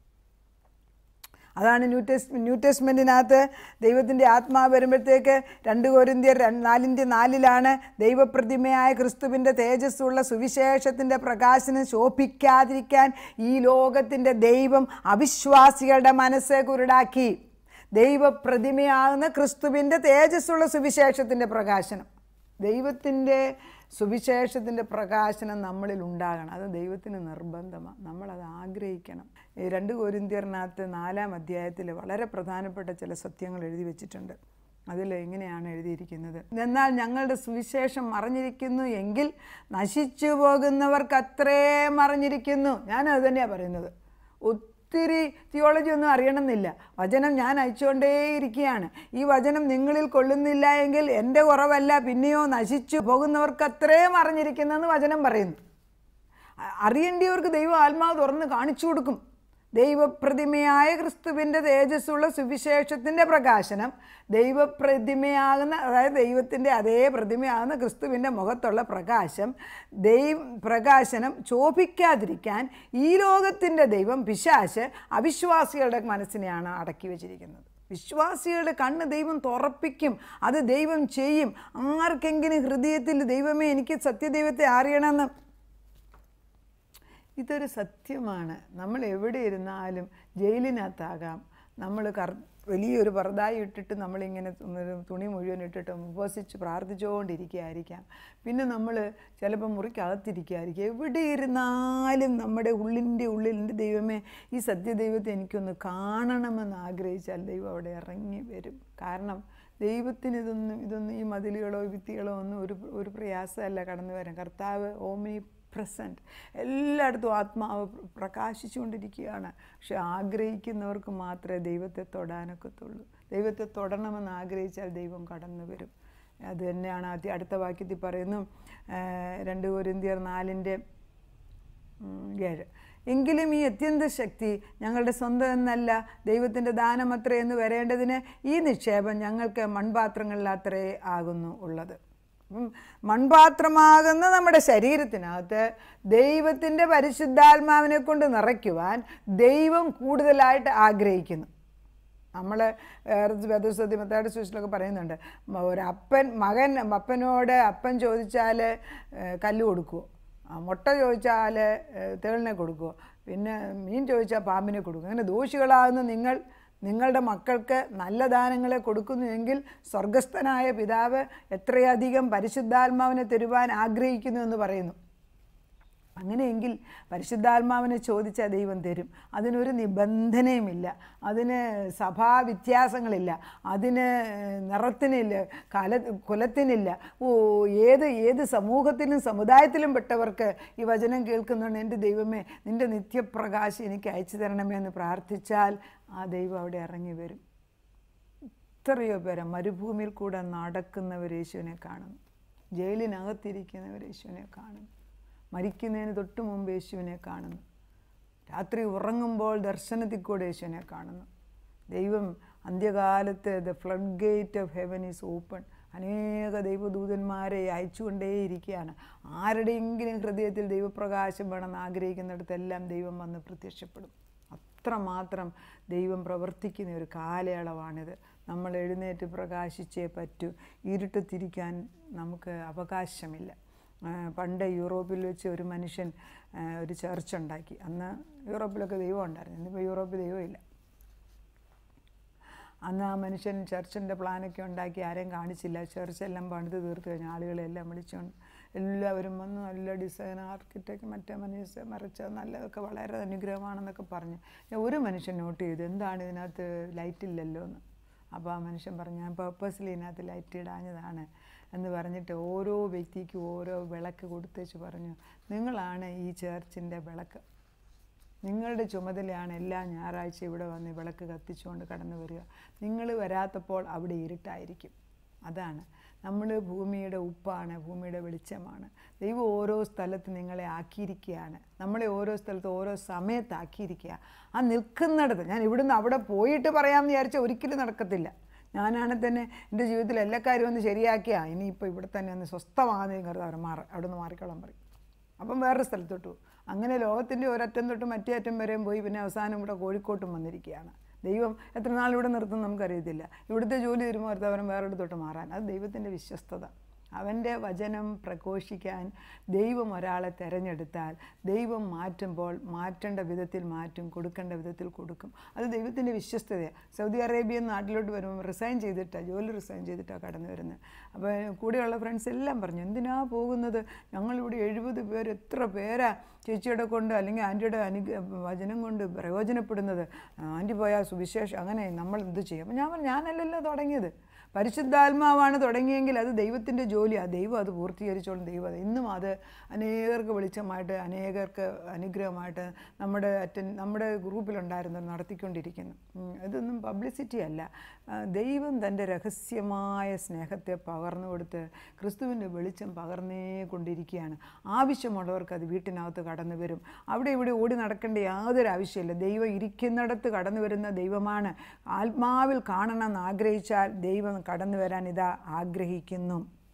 അതാണ് ന്യൂ ടെസ്റ്റ് ന്യൂ ടെസ്റ്റ്മെൻറ്റിനകത്ത് ദൈവത്തിൻ്റെ ആത്മാവ് വരുമ്പോഴത്തേക്ക് രണ്ട് കോരിന്ത്യർ രണ്ട് നാലിൻ്റെ നാലിലാണ് ദൈവപ്രതിമയായ ക്രിസ്തുവിൻ്റെ തേജസ്സുള്ള സുവിശേഷത്തിൻ്റെ പ്രകാശനം ശോഭിക്കാതിരിക്കാൻ ഈ ലോകത്തിൻ്റെ ദൈവം അവിശ്വാസികളുടെ മനസ്സ് കുരുടാക്കി ദൈവപ്രതിമയാകുന്ന ക്രിസ്തുവിൻ്റെ തേജസ്സുള്ള സുവിശേഷത്തിൻ്റെ പ്രകാശനം ദൈവത്തിൻ്റെ സുവിശേഷത്തിൻ്റെ പ്രകാശനം നമ്മളിൽ ഉണ്ടാകണം അത് ദൈവത്തിന് നിർബന്ധമാണ് നമ്മളത് ആഗ്രഹിക്കണം ഈ രണ്ട് കോരിന്ത്യറിനകത്ത് നാലാം അധ്യായത്തിൽ വളരെ പ്രധാനപ്പെട്ട ചില സത്യങ്ങൾ എഴുതി വെച്ചിട്ടുണ്ട് അതിൽ ഇങ്ങനെയാണ് എഴുതിയിരിക്കുന്നത് എന്നാൽ ഞങ്ങളുടെ സുവിശേഷം മറിഞ്ഞിരിക്കുന്നു എങ്കിൽ നശിച്ചു പോകുന്നവർക്ക് അത്രേ മറിഞ്ഞിരിക്കുന്നു ഞാനത് തന്നെയാണ് പറയുന്നത് ഒത്തിരി തിയോളജി ഒന്നും അറിയണമെന്നില്ല വചനം ഞാൻ അയച്ചുകൊണ്ടേയിരിക്കുകയാണ് ഈ വചനം നിങ്ങളിൽ കൊള്ളുന്നില്ല എങ്കിൽ എൻ്റെ കുറവല്ല പിന്നെയോ നശിച്ചു പോകുന്നവർക്ക് അത്രയും അറിഞ്ഞിരിക്കുന്നെന്ന് വചനം പറയുന്നു അ- അറിയേണ്ടിയവർക്ക് ദൈവം ആത്മാവ് തുറന്ന് കാണിച്ചു കൊടുക്കും ദൈവപ്രതിമയായ ക്രിസ്തുവിൻ്റെ തേജസ്സുള്ള സുവിശേഷത്തിൻ്റെ പ്രകാശനം ദൈവപ്രതിമയാകുന്ന അതായത് ദൈവത്തിൻ്റെ അതേ പ്രതിമയാകുന്ന ക്രിസ്തുവിൻ്റെ മുഖത്തുള്ള പ്രകാശം ദൈവ പ്രകാശനം ചോപിക്കാതിരിക്കാൻ ഈ ലോകത്തിൻ്റെ ദൈവം പിശാശ് അവിശ്വാസികളുടെ മനസ്സിനെയാണ് അടക്കി വെച്ചിരിക്കുന്നത് വിശ്വാസികളുടെ കണ്ണ് ദൈവം തുറപ്പിക്കും അത് ദൈവം ചെയ്യും ആർക്കെങ്കിലും ഹൃദയത്തിൽ ദൈവമേ എനിക്ക് സത്യദൈവത്തെ അറിയണമെന്ന് ഇതൊരു സത്യമാണ് നമ്മൾ എവിടെ ഇരുന്നാലും ജയിലിനകത്താകാം നമ്മൾ കർ വലിയൊരു പർദായി ഇട്ടിട്ട് നമ്മളിങ്ങനെ ഒരു തുണി മുഴുവൻ ഇട്ടിട്ട് ഉപവസിച്ച് പ്രാർത്ഥിച്ചുകൊണ്ടിരിക്കുകയായിരിക്കാം പിന്നെ നമ്മൾ ചിലപ്പോൾ മുറിക്കകത്തിരിക്കുകയായിരിക്കും എവിടെ ഇരുന്നാലും നമ്മുടെ ഉള്ളിൻ്റെ ഉള്ളിൽ എൻ്റെ ദൈവമേ ഈ സത്യദൈവത്തെ എനിക്കൊന്ന് കാണണമെന്ന് ആഗ്രഹിച്ചാൽ ദൈവം അവിടെ ഇറങ്ങി വരും കാരണം ദൈവത്തിന് ഇതൊന്നും ഇതൊന്നും ഈ മതിലുകളോ ഭിത്തികളോ ഒന്നും ഒരു ഒരു പ്രയാസമല്ല കടന്നു വരാൻ കർത്താവ് ഓമിനി പ്രസൻറ്റ് എല്ലായിടത്തും ആത്മാവ് പ്രകാശിച്ചുകൊണ്ടിരിക്കുകയാണ് പക്ഷെ ആഗ്രഹിക്കുന്നവർക്ക് മാത്രമേ ദൈവത്തെ തൊടാനൊക്കത്തുള്ളൂ ദൈവത്തെ തൊടണമെന്ന് ആഗ്രഹിച്ചാൽ ദൈവം കടന്നു വരും അത് തന്നെയാണ് ആദ്യ അടുത്ത വാക്യത്തിൽ പറയുന്നു ആ, രണ്ട് കോരിന്ത്യർ നാലിൻ്റെ ഉം, ഏഴ് എങ്കിലും ഈ അത്യന്ത ശക്തി ഞങ്ങളുടെ സ്വന്തം എന്നല്ല ദൈവത്തിൻ്റെ ദാനമത്രേ എന്ന് വരേണ്ടതിന് ഈ നിക്ഷേപം ഞങ്ങൾക്ക് മൺപാത്രങ്ങളിലത്രേ ആകുന്നു ഉള്ളത് അപ്പം മൺപാത്രമാകുന്ന നമ്മുടെ ശരീരത്തിനകത്ത് ദൈവത്തിൻ്റെ പരിശുദ്ധാത്മാവിനെ കൊണ്ട് നിറയ്ക്കുവാൻ ദൈവം കൂടുതലായിട്ട് ആഗ്രഹിക്കുന്നു നമ്മൾ വേദസ്വതി മത്തായുടെ സുവിശേഷത്തിലൊക്കെ പറയുന്നുണ്ട് മ- ഒരു അപ്പൻ മകൻ അപ്പനോട് അപ്പൻ ചോദിച്ചാൽ കല്ല് കൊടുക്കുമോ ആ, മുട്ട ചോദിച്ചാൽ തേളിനെ കൊടുക്കുമോ പിന്നെ മീൻ ചോദിച്ചാൽ പാമ്പിനെ കൊടുക്കും അങ്ങനെ ദോഷികളാകുന്ന നിങ്ങൾ നിങ്ങളുടെ മക്കൾക്ക് നല്ല ദാനങ്ങളെ കൊടുക്കുന്നുവെങ്കിൽ സ്വർഗസ്ഥനായ പിതാവ് എത്രയധികം പരിശുദ്ധാത്മാവിനെ തരുവാൻ ആഗ്രഹിക്കുന്നു എന്ന് പറയുന്നു അങ്ങനെയെങ്കിൽ പരിശുദ്ധാത്മാവിനെ ചോദിച്ചാൽ ദൈവം തരും അതിനൊരു നിബന്ധനയുമില്ല അതിന് സഭാ വ്യത്യാസങ്ങളില്ല അതിന് നിറത്തിനില്ല കല കുലത്തിനില്ല ഓ ഏത് ഏത് സമൂഹത്തിലും സമുദായത്തിലും പെട്ടവർക്ക് ഈ വചനം കേൾക്കുന്നുണ്ട് എൻ്റെ ദൈവമേ നിൻ്റെ നിത്യപ്രകാശം എനിക്ക് അയച്ചു തരണമേ എന്ന് പ്രാർത്ഥിച്ചാൽ ആ ദൈവം അവിടെ ഇറങ്ങി വരും എത്രയോ പേരെ മരുഭൂമിയിൽ കൂടെ നടക്കുന്നവർ യേശുവിനെ കാണുന്നു ജയിലിനകത്തിരിക്കുന്നവർ യേശുവിനെ കാണുന്നു മരിക്കുന്നതിന് തൊട്ട് മുമ്പ് യേശുവിനെ കാണുന്നു രാത്രി ഉറങ്ങുമ്പോൾ ദർശനത്തിൽ കൂടെ യേശുവിനെ കാണുന്നു ദൈവം അന്ത്യകാലത്ത് the flood gate of heaven is open അനേക ദൈവദൂതന്മാരെ അയച്ചുകൊണ്ടേയിരിക്കുകയാണ് ആരുടെയെങ്കിലും ഹൃദയത്തിൽ ദൈവപ്രകാശം വേണമെന്ന് ആഗ്രഹിക്കുന്നിടത്തെല്ലാം ദൈവം വന്ന് പ്രത്യക്ഷപ്പെടും അത്രമാത്രം ദൈവം പ്രവർത്തിക്കുന്ന ഒരു കാലയളവാണിത് നമ്മൾ എഴുന്നേറ്റ് പ്രകാശിച്ചേ പറ്റൂ ഇരുട്ടത്തിരിക്കാൻ നമുക്ക് അവകാശമില്ല ആ, പണ്ട് യൂറോപ്പിൽ വെച്ച് ഒരു മനുഷ്യൻ ആ, ഒരു ചർച്ച് ഉണ്ടാക്കി അന്ന് യൂറോപ്പിലൊക്കെ ദൈവം ഉണ്ടായിരുന്നു ഇന്നിപ്പോൾ യൂറോപ്പിൽ ദൈവമില്ല അന്ന് ആ മനുഷ്യൻ ചർച്ചിൻ്റെ പ്ലാനൊക്കെ ഉണ്ടാക്കി ആരെയും കാണിച്ചില്ല ചർച്ചെല്ലാം പണിത് തീർത്ത് കഴിഞ്ഞ ആളുകളെല്ലാം വിളിച്ചുകൊണ്ട് എല്ലാവരും വന്ന് നല്ല ഡിസൈൻ ആർക്കിടെക്ട് മറ്റേ മനുഷ്യ മറിച്ച നല്ലതൊക്കെ വളരെ അനുഗ്രഹമാണെന്നൊക്കെ പറഞ്ഞ് ഞാൻ ഒരു മനുഷ്യൻ നോട്ട് ചെയ്തു എന്താണ് ഇതിനകത്ത് ലൈറ്റ് ഇല്ലല്ലോ എന്ന് അപ്പോൾ ആ മനുഷ്യൻ പറഞ്ഞു ഞാൻ പേർപ്പസ്ലി ഇതിനകത്ത് ലൈറ്റ് ഇടാഞ്ഞതാണ് എന്ന് പറഞ്ഞിട്ട് ഓരോ വ്യക്തിക്കും ഓരോ വിളക്ക് കൊടുത്തേച്ച് പറഞ്ഞു നിങ്ങളാണ് ഈ ചേർച്ചിൻ്റെ വിളക്ക് നിങ്ങളുടെ ചുമതലയാണ് എല്ലാ ഞായറാഴ്ച ഇവിടെ വന്ന് വിളക്ക് കത്തിച്ചുകൊണ്ട് കടന്നു വരിക നിങ്ങൾ വരാത്തപ്പോൾ അവിടെ ഇരുട്ടായിരിക്കും അതാണ് നമ്മൾ ഭൂമിയുടെ ഉപ്പാണ് ഭൂമിയുടെ വെളിച്ചമാണ് ദൈവം ഓരോ സ്ഥലത്ത് നിങ്ങളെ ആക്കിയിരിക്കുകയാണ് നമ്മളെ ഓരോ സ്ഥലത്ത് ഓരോ സമയത്ത് ആക്കിയിരിക്കുക ആ നിൽക്കുന്നിടത്ത് ഞാൻ ഇവിടുന്ന് അവിടെ പോയിട്ട് പറയാമെന്ന് വിചാരിച്ചാൽ ഒരിക്കലും നടക്കത്തില്ല ഞാനാണെങ്കിൽ തന്നെ എൻ്റെ ജീവിതത്തിൽ എല്ലാ കാര്യവും ഒന്ന് ശരിയാക്കിയാ ഇനിയിപ്പോൾ ഇവിടെ തന്നെ ഒന്ന് സ്വസ്ഥമാകുന്നതും കരുതാറ് മാറി അവിടെ നിന്ന് മാറിക്കോളാൻ പറയും അപ്പം വേറൊരു സ്ഥലത്തോട്ട് പോകും അങ്ങനെ ലോകത്തിൻ്റെ ഒരറ്റം തൊട്ട് മറ്റേ അറ്റം വരെയും പോയി പിന്നെ അവസാനം ഇവിടെ കോഴിക്കോട്ടും വന്നിരിക്കുകയാണ് ദൈവം എത്ര നാൾ ഇവിടെ നിർത്തും നമുക്കറിയത്തില്ല ഇവിടുത്തെ ജോലി വരുമ്പോൾ ഒരുത്തവരും വേറൊരിടത്തോട്ട് മാറാൻ അത് ദൈവത്തിൻ്റെ വിശ്വസ്തത അവൻ്റെ വചനം പ്രഘോഷിക്കാൻ ദൈവം ഒരാളെ തിരഞ്ഞെടുത്താൽ ദൈവം മാറ്റുമ്പോൾ മാറ്റേണ്ട വിധത്തിൽ മാറ്റും കൊടുക്കേണ്ട വിധത്തിൽ കൊടുക്കും അത് ദൈവത്തിൻ്റെ വിശ്വസ്തതയാണ് സൗദി അറേബ്യൻ നാട്ടിലോട്ട് വരുമ്പോൾ റിസൈൻ ചെയ്തിട്ടാണ് ജോലി റിസൈൻ ചെയ്തിട്ടാണ് കടന്നു വരുന്നത് അപ്പോൾ കൂടെയുള്ള ഫ്രണ്ട്സ് എല്ലാം പറഞ്ഞു എന്തിനാ പോകുന്നത് ഞങ്ങളിവിടെ എഴുപത് പേര് എത്ര പേരാ ചേച്ചിയുടെ കൊണ്ട് അല്ലെങ്കിൽ ആൻറ്റിയുടെ അനു വചനം കൊണ്ട് പ്രയോജനപ്പെടുന്നത് ആൻറ്റി പോയാൽ സുവിശേഷം അങ്ങനെ നമ്മൾ എന്ത് ചെയ്യും അപ്പോൾ ഞാൻ പറഞ്ഞു ഞാനല്ലല്ലോ തുടങ്ങിയത് പരിശുദ്ധാത്മാവാണ് തുടങ്ങിയെങ്കിൽ അത് ദൈവത്തിൻ്റെ ജോലിയാണ് ദൈവം അത് പൂർത്തീകരിച്ചോളും ദൈവം അത് ഇന്നും അത് അനേകർക്ക് വെളിച്ചമായിട്ട് അനേകർക്ക് അനുഗ്രഹമായിട്ട് നമ്മുടെ അറ്റൻ നമ്മുടെ ഗ്രൂപ്പിലുണ്ടായിരുന്നത് നടത്തിക്കൊണ്ടിരിക്കുന്നു ഉം, ഇതൊന്നും പബ്ലിസിറ്റി അല്ല ആ, ദൈവം തൻ്റെ രഹസ്യമായ സ്നേഹത്തെ പകർന്നു കൊടുത്ത് ക്രിസ്തുവിൻ്റെ വെളിച്ചം പകർന്നേ കൊണ്ടിരിക്കുകയാണ് ആവശ്യമുള്ളവർക്ക് അത് വീട്ടിനകത്ത് കടന്നു വരും അവിടെ ഇവിടെ ഓടി നടക്കേണ്ട യാതൊരു ആവശ്യമില്ല ദൈവം ഇരിക്കുന്നിടത്ത് കടന്നു വരുന്ന ദൈവമാണ് ആത്മാവിൽ കാണണമെന്ന് ആഗ്രഹിച്ചാൽ ദൈവം കടന്നു വരാൻ ഇതാ ആഗ്രഹിക്കുന്നു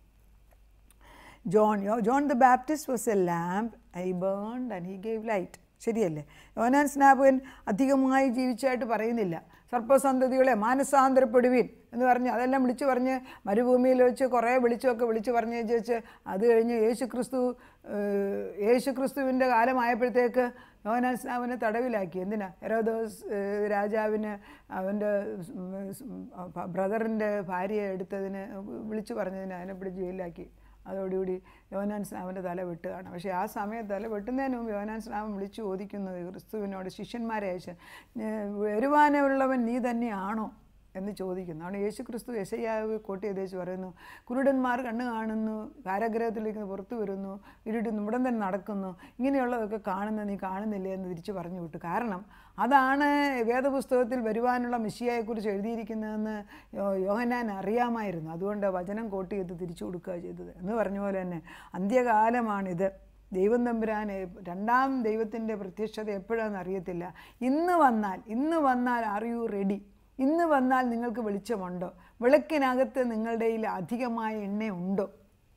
ജോൺ യോ John the Baptist was a lamp I burned and he gave light ശരിയല്ലേ യോനാൻ സ്നാപകൻ അധികമായി ജീവിച്ചായിട്ട് പറയുന്നില്ല സർപ്പസന്തതികളെ മാനസാന്തരപ്പെടുവീൻ എന്ന് പറഞ്ഞ് അതെല്ലാം വിളിച്ചു പറഞ്ഞ് മരുഭൂമിയിൽ വെച്ച് കുറേ വിളിച്ചൊക്കെ വിളിച്ചു പറഞ്ഞ് വെച്ച് അത് കഴിഞ്ഞ് യേശു ക്രിസ്തു ഏഹ്, യേശു ക്രിസ്തുവിൻ്റെ കാലമായപ്പോഴത്തേക്ക് യോഹനാൻ സ്നാവിനെ തടവിലാക്കി എന്തിനാ ഹെരോദോസ് ഏഹ്, രാജാവിന് അവൻ്റെ ബ്രദറിൻ്റെ ഭാര്യയെ എടുത്തതിന് വിളിച്ചു പറഞ്ഞതിന് അതിനെ പിടിച്ച് ജയിലിലാക്കി അതോടുകൂടി യോനാൻ സ്നാവിൻ്റെ തല വെട്ടുകയാണ് പക്ഷേ ആ സമയത്ത് തല വെട്ടുന്നതിന് മുമ്പ് യോനാൻ സ്നാവൻ വിളിച്ചു ചോദിക്കുന്നത് ക്രിസ്തുവിനോട് ശിഷ്യന്മാരെ അയച്ച് "ഏഹ്, വരുവാനുള്ളവൻ നീ തന്നെയാണോ എന്ന് ചോദിക്കുന്നു അവിടെ യേശു ക്രിസ്തു യശയ്യാവ് കോട്ടി ദേശ് പറയുന്നു കുരുടന്മാർ കണ്ണ് കാണുന്നു കാരാഗ്രഹത്തിലേക്ക് പുറത്തു വരുന്നു ഇരുട്ട് ഉടൻ തന്നെ നടക്കുന്നു ഇങ്ങനെയുള്ളതൊക്കെ കാണുന്ന നീ കാണുന്നില്ലേ എന്ന് തിരിച്ചു പറഞ്ഞു വിട്ടു കാരണം അതാണ് വേദപുസ്തകത്തിൽ വരുവാനുള്ള മിഷിയായെക്കുറിച്ച് എഴുതിയിരിക്കുന്നതെന്ന് യോ- യോഹന്നാൻ അറിയാമായിരുന്നു അതുകൊണ്ട് വചനം കോട്ട് ചെയ്ത് തിരിച്ചു കൊടുക്കുക ചെയ്തത് എന്ന് പറഞ്ഞ പോലെ തന്നെ അന്ത്യകാലമാണിത് ദൈവം തമ്പുരാനെ രണ്ടാം ദൈവത്തിൻ്റെ പ്രത്യക്ഷത എപ്പോഴാണെന്ന് അറിയത്തില്ല ഇന്ന് വന്നാൽ ഇന്ന് വന്നാൽ ആർ യു റെഡി ഇന്ന് വന്നാൽ നിങ്ങൾക്ക് വെളിച്ചമുണ്ടോ വിളക്കിനകത്ത് നിങ്ങളുടെ കയ്യിൽ അധികമായ എണ്ണയുണ്ടോ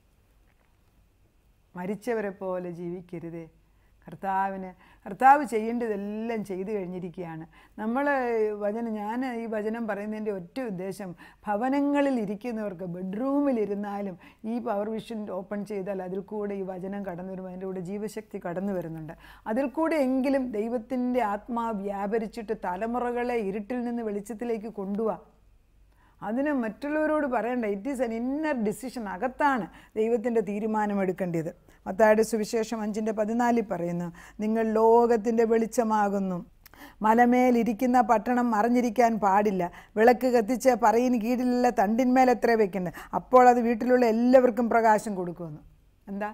മരിച്ചവരെ പോലെ ജീവിക്കരുതേ കർത്താവിന് കർത്താവ് ചെയ്യേണ്ടതെല്ലാം ചെയ്തു കഴിഞ്ഞിരിക്കുകയാണ് നമ്മൾ വചനം ഞാൻ ഈ വചനം പറയുന്നതിൻ്റെ ഒറ്റ ഉദ്ദേശം ഭവനങ്ങളിൽ ഇരിക്കുന്നവർക്ക് ബെഡ്റൂമിലിരുന്നാലും ഈ പവർ വിഷൻ ഓപ്പൺ ചെയ്താൽ അതിൽ കൂടെ ഈ വചനം കടന്നു വരുമ്പോൾ അതിൻ്റെ കൂടെ ജീവശക്തി കടന്നു വരുന്നുണ്ട് അതിൽ കൂടെ എങ്കിലും ദൈവത്തിൻ്റെ ആത്മാവ് വ്യാപരിച്ചിട്ട് തലമുറകളെ ഇരുട്ടിൽ നിന്ന് വെളിച്ചത്തിലേക്ക് കൊണ്ടുപോവാ അതിന് മറ്റുള്ളവരോട് പറയണ്ട it is an inner decision അകത്താണ് ദൈവത്തിൻ്റെ തീരുമാനമെടുക്കേണ്ടത് മത്തായുടെ സുവിശേഷം അഞ്ചിൻ്റെ പതിനാലിൽ പറയുന്നു നിങ്ങൾ ലോകത്തിൻ്റെ വെളിച്ചമാകുന്നു മലമേലിരിക്കുന്ന പട്ടണം മറിഞ്ഞിരിക്കാൻ പാടില്ല വിളക്ക് കത്തിച്ച് പറയുന്ന കീഴിലുള്ള തണ്ടിന്മേൽ എത്ര വെക്കുന്നത് അപ്പോൾ അത് വീട്ടിലുള്ള എല്ലാവർക്കും പ്രകാശം കൊടുക്കുമെന്ന് എന്താ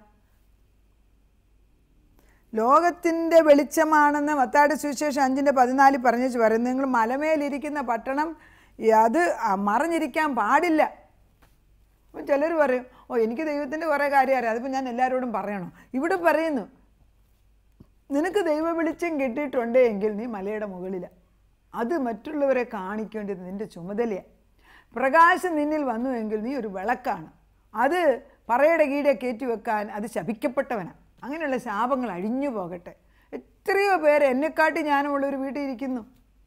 ലോകത്തിൻ്റെ വെളിച്ചമാണെന്ന് മത്തായുടെ സുവിശേഷം അഞ്ചിൻ്റെ പതിനാലിൽ പറഞ്ഞു പറയുന്നത് നിങ്ങൾ മലമേലിരിക്കുന്ന പട്ടണം ഈ അത് ആ മറിഞ്ഞിരിക്കാൻ പാടില്ല അപ്പം ചിലർ പറയും ഓ എനിക്ക് ദൈവത്തിൻ്റെ കുറേ കാര്യം അറിയാം അതിപ്പോൾ ഞാൻ എല്ലാവരോടും പറയണോ ഇവിടെ പറയുന്നു നിനക്ക് ദൈവ വെളിച്ചം കിട്ടിയിട്ടുണ്ട് എങ്കിൽ നീ മലയുടെ മുകളിലാണ് അത് മറ്റുള്ളവരെ കാണിക്കേണ്ടത് നിൻ്റെ ചുമതലയാണ് പ്രകാശം നിന്നിൽ വന്നുവെങ്കിൽ നീ ഒരു വിളക്കാണ് അത് പറയുടെ കീഴെ കയറ്റി വെക്കാൻ അത് ശപിക്കപ്പെട്ടവനാണ് അങ്ങനെയുള്ള ശാപങ്ങൾ അഴിഞ്ഞു പോകട്ടെ എത്രയോ പേര് എന്നെക്കാട്ടി ജ്ഞാനമുള്ള ഒരു വീട്ടിൽ ഇരിക്കുന്നു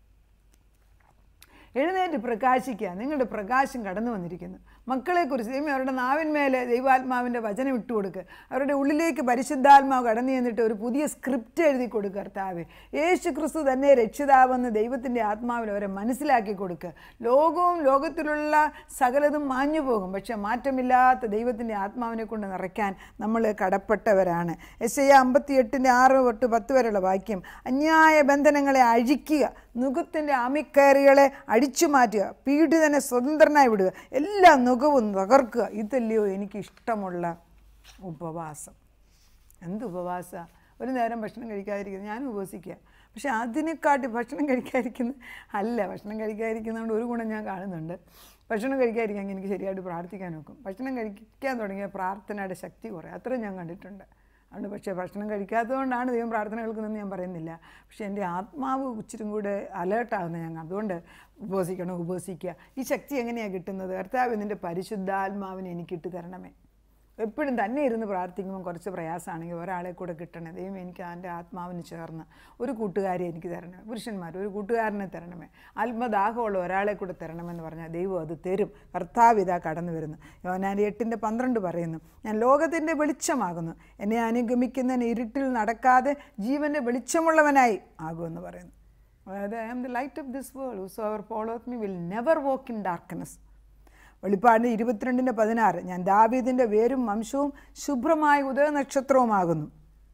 എഴുന്നേറ്റ് പ്രകാശിക്കുക നിങ്ങളുടെ പ്രകാശം കടന്നു വന്നിരിക്കുന്നു മക്കളെക്കുറിച്ച് ദൈവം അവരുടെ നാവിന്മേലെ ദൈവാത്മാവിൻ്റെ വചനം ഇട്ട് കൊടുക്കുക അവരുടെ ഉള്ളിലേക്ക് പരിശുദ്ധാത്മാവ് കടന്നു ചെന്നിട്ട് ഒരു പുതിയ സ്ക്രിപ്റ്റ് എഴുതി കൊടുക്കുക കർത്താവ് യേശു ക്രിസ്തു തന്നെ രക്ഷിതാവെന്ന് ദൈവത്തിൻ്റെ ആത്മാവിൽ അവരെ മനസ്സിലാക്കി കൊടുക്കുക ലോകവും ലോകത്തിലുള്ള സകലതും മാഞ്ഞു പോകും പക്ഷേ മാറ്റമില്ലാത്ത ദൈവത്തിൻ്റെ ആത്മാവിനെ കൊണ്ട് നിറയ്ക്കാൻ നമ്മൾ കടപ്പെട്ടവരാണ് എസ് ഐ അമ്പത്തി എട്ടിൻ്റെ ആറ് തൊട്ട് പത്ത് വരെയുള്ള വാക്യം അന്യായ ബന്ധനങ്ങളെ അഴിക്കുക നുഖത്തിൻ്റെ അമിക്കയറികളെ അടിച്ചു മാറ്റുക പീഡിതനെ സ്വതന്ത്രനായി വിടുക എല്ലാ നുഖവും തകർക്കുക ഇതല്ലയോ എനിക്ക് ഇഷ്ടമുള്ള ഉപവാസം എന്ത് ഉപവാസ ഒരു നേരം ഭക്ഷണം കഴിക്കാതിരിക്കുന്നത് ഞാൻ ഉപവസിക്കുക പക്ഷെ അതിനെക്കാട്ടി ഭക്ഷണം കഴിക്കാതിരിക്കുന്ന അല്ല ഭക്ഷണം കഴിക്കാതിരിക്കുന്നതുകൊണ്ട് ഒരു ഗുണം ഞാൻ കാണുന്നുണ്ട് ഭക്ഷണം കഴിക്കാതിരിക്കാൻ എനിക്ക് ശരിയായിട്ട് പ്രാർത്ഥിക്കാൻ നോക്കും ഭക്ഷണം കഴിക്കാൻ തുടങ്ങിയ പ്രാർത്ഥനയുടെ ശക്തി കുറേ അത്രയും ഞാൻ കണ്ടിട്ടുണ്ട് അതുകൊണ്ട് പക്ഷേ ഭക്ഷണം കഴിക്കാത്തതുകൊണ്ടാണ് ദൈവം പ്രാർത്ഥന കേൾക്കുന്നതെന്ന് ഞാൻ പറയുന്നില്ല പക്ഷേ എൻ്റെ ആത്മാവ് ഇച്ചിരും കൂടെ അലേർട്ടാകുന്നത് ഞാൻ അതുകൊണ്ട് ഉപവസിക്കണം ഉപവസിക്കുക ഈ ശക്തി എങ്ങനെയാണ് കിട്ടുന്നത് കർത്താവ് നിൻ്റെ പരിശുദ്ധാത്മാവിനെ എനിക്കിട്ട് തരണമേ എപ്പോഴും തന്നെ ഇരുന്ന് പ്രാർത്ഥിക്കുമ്പോൾ കുറച്ച് പ്രയാസമാണെങ്കിൽ ഒരാളെ കൂടെ കിട്ടണേ ദൈവം എനിക്ക് എൻ്റെ ആത്മാവിന് ചേർന്ന് ഒരു കൂട്ടുകാരെ എനിക്ക് തരണമേ പുരുഷന്മാർ ഒരു കൂട്ടുകാരനെ തരണമേ ആത്മദാഹമുള്ള ഒരാളെ കൂടെ തരണമെന്ന് പറഞ്ഞാൽ ദൈവം അത് തരും കർത്താവ് ഇതാ കടന്നു വരുന്നു യോനാൻ എട്ടിൻ്റെ പന്ത്രണ്ട് പറയുന്നു ഞാൻ ലോകത്തിൻ്റെ വെളിച്ചമാകുന്നു എന്നെ അനുഗമിക്കുന്നതിന് ഇരുട്ടിൽ നടക്കാതെ ജീവൻ്റെ വെളിച്ചമുള്ളവനായി ആകുമെന്ന് പറയുന്നു അതായത് I am the light of this world so അവർ follow me will never walk in darkness വെളിപ്പാടിന് ഇരുപത്തിരണ്ടിൻ്റെ പതിനാറ് ഞാൻ ദാവീദിൻ്റെ വേരും വംശവും ശുഭ്രമായ ഉദയനക്ഷത്രവുമാകുന്നു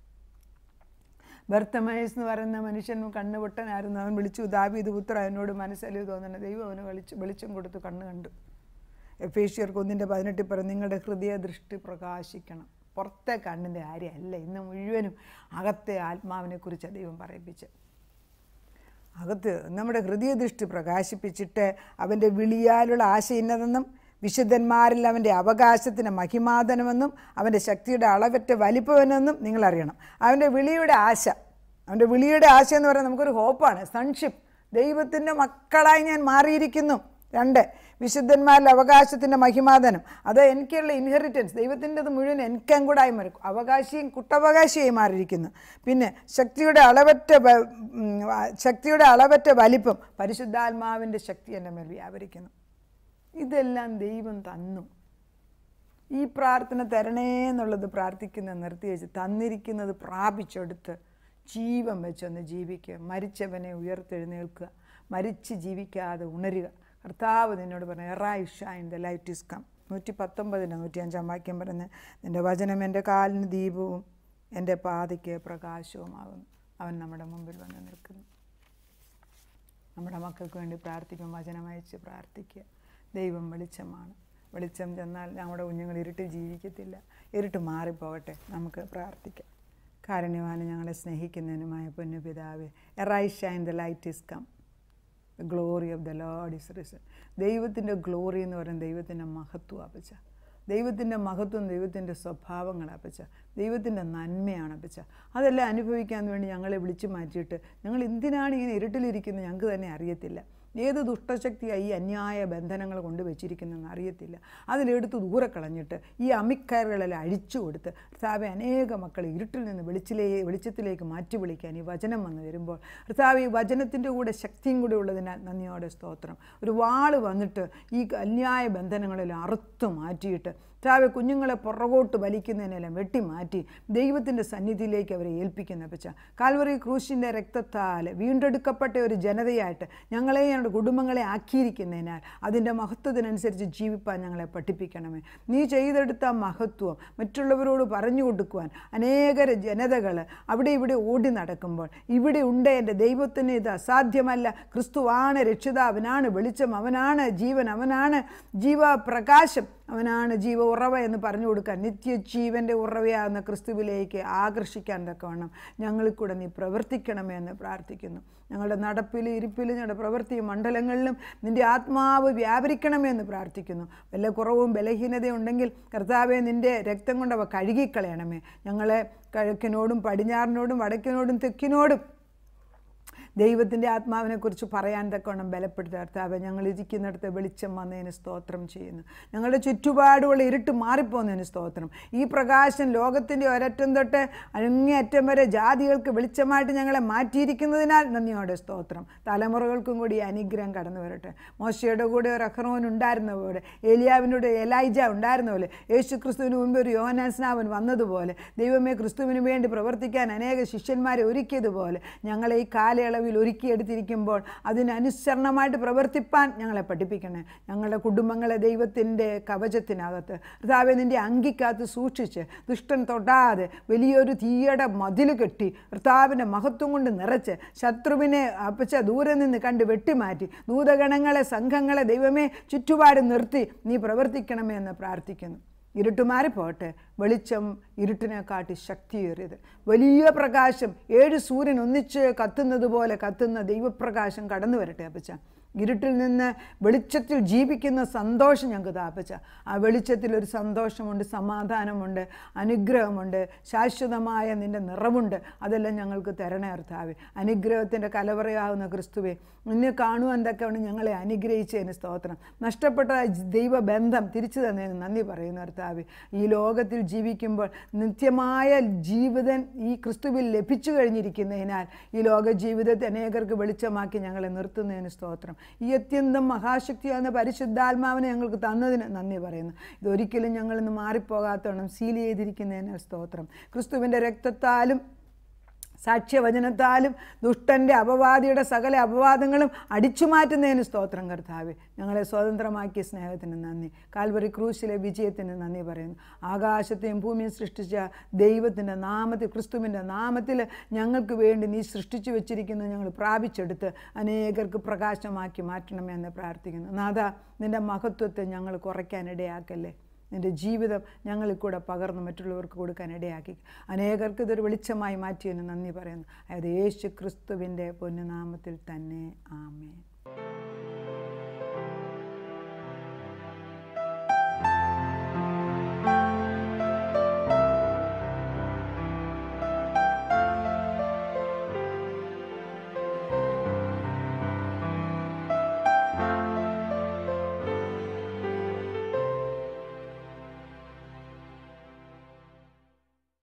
ബർത്തമയസ് എന്ന് പറയുന്ന മനുഷ്യൻ കണ്ണുപൊട്ടനായിരുന്നു അവൻ വിളിച്ചു ദാവീദ് പുത്ര എന്നോട് മനസ്സലിവ് തോന്നണ ദൈവം അവന് വെളിച്ച് വെളിച്ചം കൊടുത്ത് കണ്ണ് കണ്ടു എഫേഷ്യർക്ക് ഒന്നിൻ്റെ പതിനെട്ടിൽ പറയും നിങ്ങളുടെ ഹൃദയ ദൃഷ്ടി പ്രകാശിക്കണം പുറത്തെ കണ്ണിൻ്റെ കാര്യമല്ല ഇന്ന് മുഴുവനും അകത്തെ ആത്മാവിനെക്കുറിച്ച് ദൈവം പറയിപ്പിച്ചത് അകത്ത് നമ്മുടെ ഹൃദയദൃഷ്ടി പ്രകാശിപ്പിച്ചിട്ട് അവൻ്റെ വിളിയാലുള്ള ആശ ഇന്നതെന്നും വിശുദ്ധന്മാരിൽ അവൻ്റെ അവകാശത്തിന് മഹിമാതനമെന്നും അവൻ്റെ ശക്തിയുടെ അളവറ്റ വലിപ്പമെന്നും നിങ്ങൾ അറിയണം അവൻ്റെ വിളിയുടെ ആശ അവൻ്റെ വിളിയുടെ ആശ എന്ന് പറയുന്നത് നമുക്കൊരു ഹോപ്പാണ് സൺഷിപ്പ് ദൈവത്തിൻ്റെ മക്കളായി ഞാൻ മാറിയിരിക്കുന്നു രണ്ട് വിശുദ്ധന്മാരിൽ അവകാശത്തിൻ്റെ മഹിമാതനം അത് എനിക്കുള്ള ഇൻഹെറിറ്റൻസ് ദൈവത്തിൻ്റെത് മുഴുവൻ എനിക്കും കൂടെ ആയി മാറി അവകാശിയും കുട്ടവകാശിയായി മാറിയിരിക്കുന്നു പിന്നെ ശക്തിയുടെ അളവറ്റ വ- ഉം, ശക്തിയുടെ അളവറ്റ വലിപ്പം പരിശുദ്ധാത്മാവിൻ്റെ ശക്തി എൻ്റെ മേൽ വ്യാപരിക്കുന്നു ഇതെല്ലാം ദൈവം തന്നു ഈ പ്രാർത്ഥന തരണേ എന്നുള്ളത് പ്രാർത്ഥിക്കുന്ന നിർത്തി വെച്ച് തന്നിരിക്കുന്നത് പ്രാപിച്ചെടുത്ത് ജീവൻ വെച്ചൊന്ന് ജീവിക്കുക മരിച്ചവനെ ഉയർത്തെഴുന്നേൽക്കുക മരിച്ച് ജീവിക്കാതെ ഉണരുക കർത്താവ് നിന്നോട് പറഞ്ഞു arise shine the light is come നൂറ്റി പത്തൊമ്പതിന് നൂറ്റി അഞ്ചാം വാക്യം പറഞ്ഞ് നിൻ്റെ വചനം എൻ്റെ കാലിന് ദീപവും എൻ്റെ പാതയ്ക്ക് പ്രകാശവുമാകുന്നു അവൻ നമ്മുടെ മുമ്പിൽ വന്ന് നിൽക്കുന്നു നമ്മുടെ മക്കൾക്ക് വേണ്ടി പ്രാർത്ഥിക്കും വചനം അയച്ച് പ്രാർത്ഥിക്കുക ദൈവം വെളിച്ചമാണ് വെളിച്ചം ചെന്നാൽ നമ്മുടെ കുഞ്ഞുങ്ങൾ ഇരുട്ടിൽ ജീവിക്കത്തില്ല ഇരുട്ട് മാറിപ്പോകട്ടെ നമുക്ക് പ്രാർത്ഥിക്കാം കാരുണ്യവാന് ഞങ്ങളെ സ്നേഹിക്കുന്നതിനുമായ പൊന്നുപിതാവേ arise shine the light is come the glory of the Lord is risen ദൈവത്തിൻ്റെ ഗ്ലോറി എന്ന് പറയുന്നത് ദൈവത്തിൻ്റെ മഹത്വം അപ്പച്ച ദൈവത്തിൻ്റെ മഹത്വം ദൈവത്തിൻ്റെ സ്വഭാവങ്ങളാണ് അപ്പച്ച ദൈവത്തിൻ്റെ നന്മയാണ് അപ്പച്ച അതെല്ലാം അനുഭവിക്കാൻ വേണ്ടി ഞങ്ങളെ വിളിച്ചു മാറ്റിയിട്ട് ഞങ്ങൾ എന്തിനാണ് ഇങ്ങനെ ഇരുട്ടിലിരിക്കുന്നത് ഞങ്ങൾക്ക് തന്നെ അറിയത്തില്ല ഏത് ദുഷ്ടശക്തിയായി ഈ അന്യായ ബന്ധനങ്ങൾ കൊണ്ട് വെച്ചിരിക്കുന്നതെന്ന് അറിയത്തില്ല അതിലെടുത്ത് ദൂരെ കളഞ്ഞിട്ട് ഈ അമിക്കയറുകളെല്ലാം അഴിച്ചു കൊടുത്ത് കർത്താവെ അനേക മക്കൾ ഇരുട്ടിൽ നിന്ന് വെളിച്ചിലേ വെളിച്ചത്തിലേക്ക് മാറ്റി വിളിക്കാൻ ഈ വചനം വന്ന് വരുമ്പോൾ കർത്താവ് ഈ വചനത്തിൻ്റെ കൂടെ ശക്തിയും കൂടെ ഉള്ളതിനാൽ നന്ദിയോടെ സ്തോത്രം ഒരു വാള് വന്നിട്ട് ഈ അന്യായ ബന്ധനങ്ങളെല്ലാം അറുത്തു മാറ്റിയിട്ട് കർത്താവ് കുഞ്ഞുങ്ങളെ പുറകോട്ട് വലിക്കുന്നതിനെല്ലാം വെട്ടി മാറ്റി ദൈവത്തിൻ്റെ സന്നിധിയിലേക്ക് അവരെ ഏൽപ്പിക്കുന്ന പച്ച കാൽവറി ക്രൂശിൻ്റെ രക്തത്താൽ വീണ്ടെടുക്കപ്പെട്ട ഒരു ജനതയായിട്ട് ഞങ്ങളെ ഞങ്ങളുടെ കുടുംബങ്ങളെ ആക്കിയിരിക്കുന്നതിനാൽ അതിൻ്റെ മഹത്വത്തിനനുസരിച്ച് ജീവിപ്പാൻ ഞങ്ങളെ പഠിപ്പിക്കണമേ നീ ചെയ്തെടുത്ത മഹത്വം മറ്റുള്ളവരോട് പറഞ്ഞു കൊടുക്കുവാൻ അനേകര ജനതകൾ അവിടെ ഇവിടെ ഓടി നടക്കുമ്പോൾ ഇവിടെ ഉണ്ട് എൻ്റെ ദൈവത്തിന് ഇത് അസാധ്യമല്ല ക്രിസ്തുവാണ് രക്ഷിതാവനാണ് വെളിച്ചം അവനാണ് ജീവൻ അവനാണ് ജീവപ്രകാശം അവനാണ് ജീവ ഉറവ എന്ന് പറഞ്ഞു കൊടുക്കാൻ നിത്യജീവൻ്റെ ഉറവയാകുന്ന ക്രിസ്തുവിലേക്ക് ആകർഷിക്കാൻ തക്കവണ്ണം ഞങ്ങളിൽ കൂടെ നീ പ്രവർത്തിക്കണമേ എന്ന് പ്രാർത്ഥിക്കുന്നു ഞങ്ങളുടെ നടപ്പിൽ ഇരിപ്പിലും ഞങ്ങളുടെ പ്രവൃത്തി മണ്ഡലങ്ങളിലും നിൻ്റെ ആത്മാവ് വ്യാപരിക്കണമേ എന്ന് പ്രാർത്ഥിക്കുന്നു വല്ല കുറവും ബലഹീനതയും ഉണ്ടെങ്കിൽ കർത്താവെ നിൻ്റെ രക്തം കൊണ്ടവ കഴുകിക്കളയണമേ ഞങ്ങളെ കിഴക്കിനോടും പടിഞ്ഞാറിനോടും വടക്കിനോടും തെക്കിനോടും ദൈവത്തിൻ്റെ ആത്മാവിനെക്കുറിച്ച് പറയാൻ തക്കവണ്ണം ബലപ്പെടുത്തുക കർത്താവ് ഞങ്ങൾ ഇരിക്കുന്നിടത്ത് വെളിച്ചം വന്നതിന് സ്തോത്രം ചെയ്യുന്നു ഞങ്ങളുടെ ചുറ്റുപാടുള്ള ഇരുട്ട് മാറിപ്പോകുന്നതിന് സ്തോത്രം ഈ പ്രകാശം ലോകത്തിൻ്റെ ഒരറ്റം തൊട്ട് അങ്ങേയറ്റം വരെ ജാതികൾക്ക് വെളിച്ചമായിട്ട് ഞങ്ങളെ മാറ്റിയിരിക്കുന്നതിനാൽ നന്ദിയോടെ സ്തോത്രം തലമുറകൾക്കും കൂടി ഈ അനുഗ്രഹം കടന്നു വരട്ടെ മോശയുടെ കൂടെ ഒരു അഹ്റോൻ ഉണ്ടായിരുന്ന പോലെ ഏലിയാവിനോട് എലൈജ ഉണ്ടായിരുന്ന പോലെ യേശു ക്രിസ്തുവിന് മുമ്പ് ഒരു യോഹനാസ്നാവൻ വന്നതുപോലെ ദൈവമേ ക്രിസ്തുവിന് വേണ്ടി പ്രവർത്തിക്കാൻ അനേക ശിഷ്യന്മാരെ ഒരുക്കിയതുപോലെ ഞങ്ങളെ ഈ കാലയളവിൽ ഒരുക്കിയെടുത്തിരിക്കുമ്പോൾ അതിനനുസരണമായിട്ട് പ്രവർത്തിപ്പാൻ ഞങ്ങളെ പഠിപ്പിക്കണേ ഞങ്ങളുടെ കുടുംബങ്ങളെ ദൈവത്തിൻ്റെ കവചത്തിനകത്ത് കർത്താവെ നിൻ്റെ അങ്കിക്കകത്ത് സൂക്ഷിച്ച് ദുഷ്ടൻ തൊടാതെ വലിയൊരു തീയുടെ മതിൽ കെട്ടി കർത്താവിൻ്റെ മഹത്വം കൊണ്ട് നിറച്ച് ശത്രുവിനെ അപ്പച്ച ദൂരെ നിന്ന് കണ്ട് വെട്ടിമാറ്റി ദൂതഗണങ്ങളെ സംഘങ്ങളെ ദൈവമേ ചുറ്റുപാട് നിർത്തി നീ പ്രവർത്തിക്കണമേ എന്ന് പ്രാർത്ഥിക്കുന്നു ഇരുട്ട് മാറിപ്പോട്ടെ വെളിച്ചം ഇരുട്ടിനെ കാട്ടി ശക്തിയേറിയത് വലിയ പ്രകാശം ഏഴ് സൂര്യൻ ഒന്നിച്ച് കത്തുന്നത് പോലെ കത്തുന്ന ദൈവപ്രകാശം കടന്നു വരട്ടെ അപ്പച്ച ഇരുട്ടിൽ നിന്ന് വെളിച്ചത്തിൽ ജീവിക്കുന്ന സന്തോഷം ഞങ്ങൾക്ക് താപ്പച്ച ആ വെളിച്ചത്തിൽ ഒരു സന്തോഷമുണ്ട് സമാധാനമുണ്ട് അനുഗ്രഹമുണ്ട് ശാശ്വതമായ നിൻ്റെ നിറവുണ്ട് അതെല്ലാം ഞങ്ങൾക്ക് തരണേ അർത്ഥാവേ അനുഗ്രഹത്തിൻ്റെ കലവറയാവുന്ന ക്രിസ്തുവെ നിന്നെ കാണുവാൻ തക്കവണ് ഞങ്ങളെ അനുഗ്രഹിച്ചതിന് സ്തോത്രം നഷ്ടപ്പെട്ട ദൈവബന്ധം തിരിച്ചു തന്നതിന് നന്ദി പറയുന്നു അർത്ഥാവേ ഈ ലോകത്തിൽ ജീവിക്കുമ്പോൾ നിത്യമായ ജീവിതം ഈ ക്രിസ്തുവിൽ ലഭിച്ചു കഴിഞ്ഞിരിക്കുന്നതിനാൽ ഈ ലോക ജീവിതത്തെ അനേകർക്ക് വെളിച്ചമാക്കി ഞങ്ങളെ നിർത്തുന്നതിന് സ്തോത്രം ഈ അത്യന്തം മഹാശക്തിയാകുന്ന പരിശുദ്ധാത്മാവിനെ ഞങ്ങൾക്ക് തന്നതിന് നന്ദി പറയുന്നു ഇതൊരിക്കലും ഞങ്ങളിന്ന് മാറിപ്പോകാത്തവണ്ണം സീൽ ചെയ്തിരിക്കുന്നതിന് സ്തോത്രം ക്രിസ്തുവിൻ്റെ രക്തത്താലും സാക്ഷ്യവചനത്താലും ദുഷ്ടൻ്റെ അപവാദിയുടെ സകല അപവാദങ്ങളും അടിച്ചു മാറ്റുന്നതിന് സ്തോത്രം കർത്താവെ ഞങ്ങളെ സ്വതന്ത്രമാക്കിയ സ്നേഹത്തിന് നന്ദി കാൽവറി ക്രൂശിലെ വിജയത്തിന് നന്ദി പറയുന്നു ആകാശത്തെയും ഭൂമിയും സൃഷ്ടിച്ച ദൈവത്തിൻ്റെ നാമത്തിൽ ക്രിസ്തുവിൻ്റെ നാമത്തിൽ ഞങ്ങൾക്ക് വേണ്ടി നീ സൃഷ്ടിച്ചു വെച്ചിരിക്കുന്നത് ഞങ്ങൾ പ്രാപിച്ചെടുത്ത് അനേകർക്ക് പ്രകാശമാക്കി മാറ്റണമെന്ന് പ്രാർത്ഥിക്കുന്നു നാഥ നിൻ്റെ മഹത്വത്തെ ഞങ്ങൾ കുറയ്ക്കാനിടയാക്കല്ലേ നിൻ്റെ ജീവിതം ഞങ്ങളിൽ കൂടെ പകർന്ന് മറ്റുള്ളവർക്ക് കൊടുക്കാൻ ഇടയാക്കി അനേകർക്ക് ഇതൊരു വെളിച്ചമായി മാറ്റിയെന്ന് നന്ദി പറയുന്നു അതായത് യേശു ക്രിസ്തുവിൻ്റെ പൊന്നുനാമത്തിൽ തന്നെ ആമേൻ